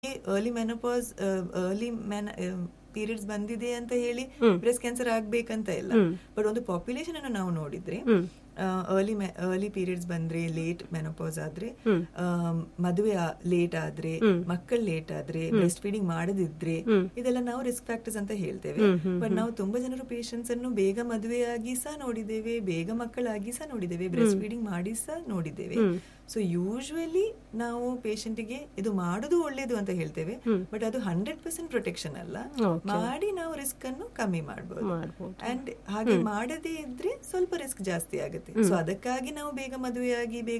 Early menopause early men periods ಬಂದಿದೆ ಅಂತ ಹೇಳಿ ಬ್ರೆಸ್ಟ್ ಕ್ಯಾನ್ಸರ್ ಆಗ್ಬೇಕಂತ ಇಲ್ಲ ಬಟ್ ಒಂದು ಪಾಪ್ಯುಲೇಷನ್ ಅನ್ನು ನಾವು ನೋಡಿದ್ರೆ ಅರ್ಲಿ ಅರ್ಲಿ ಪೀರಿಯಡ್ಸ್ ಬಂದ್ರೆ ಲೇಟ್ ಮೆನೋಪಾಸ್ ಆದ್ರೆ ಆ, ಮದುವೆ ಲೇಟ್ ಆದ್ರೆ ಮಕ್ಕಳು ಲೇಟ್ ಆದ್ರೆ ಬ್ರೆಸ್ಟ್ ಫೀಡಿಂಗ್ ಮಾಡದಿದ್ರೆ ಇದೆಲ್ಲ ನಾವು ರಿಸ್ಕ್ ಫ್ಯಾಕ್ಟರ್ಸ್ ಅಂತ ಹೇಳ್ತೇವೆ ಬಟ್ ನಾವು ತುಂಬಾ ಜನರು ಪೇಷಂಟ್ಸ್ ಅನ್ನು ಬೇಗ ಮದುವೆಯಾಗಿ ಸಹ ನೋಡಿದ್ದೇವೆ ಬೇಗ ಮಕ್ಕಳಾಗಿ ಸಹ ನೋಡಿದ್ದೇವೆ ಬ್ರೆಸ್ಟ್ ಫೀಡಿಂಗ್ ಮಾಡಿ ಸಹ ನೋಡಿದ್ದೇವೆ ಸೊ ಯೂಶುವಲಿ ನಾವು ಪೇಷಂಟಿಗೆ ಇದು ಮಾಡೋದು ಒಳ್ಳೇದು ಅಂತ ಹೇಳ್ತೇವೆ ಬಟ್ ಅದು ಹಂಡ್ರೆಡ್ ಪರ್ಸೆಂಟ್ ಪ್ರೊಟೆಕ್ಷನ್ ಅಲ್ಲ ಮಾಡಿ ನಾವು ರಿಸ್ಕ್ ಅನ್ನು ಕಮ್ಮಿ ಮಾಡಬಹುದು ಮಾಡ್ಬೋದು. ಅಂಡ್ ಹಾಗೆ ಮಾಡದೇ ಇದ್ರೆ ಸ್ವಲ್ಪ ರಿಸ್ಕ್ ಜಾಸ್ತಿ ಆಗುತ್ತೆ ಸೊ ಅದಕ್ಕಾಗಿ ನಾವು ಬೇಗ ಮದುವೆಯಾಗಿ ಬೇಗ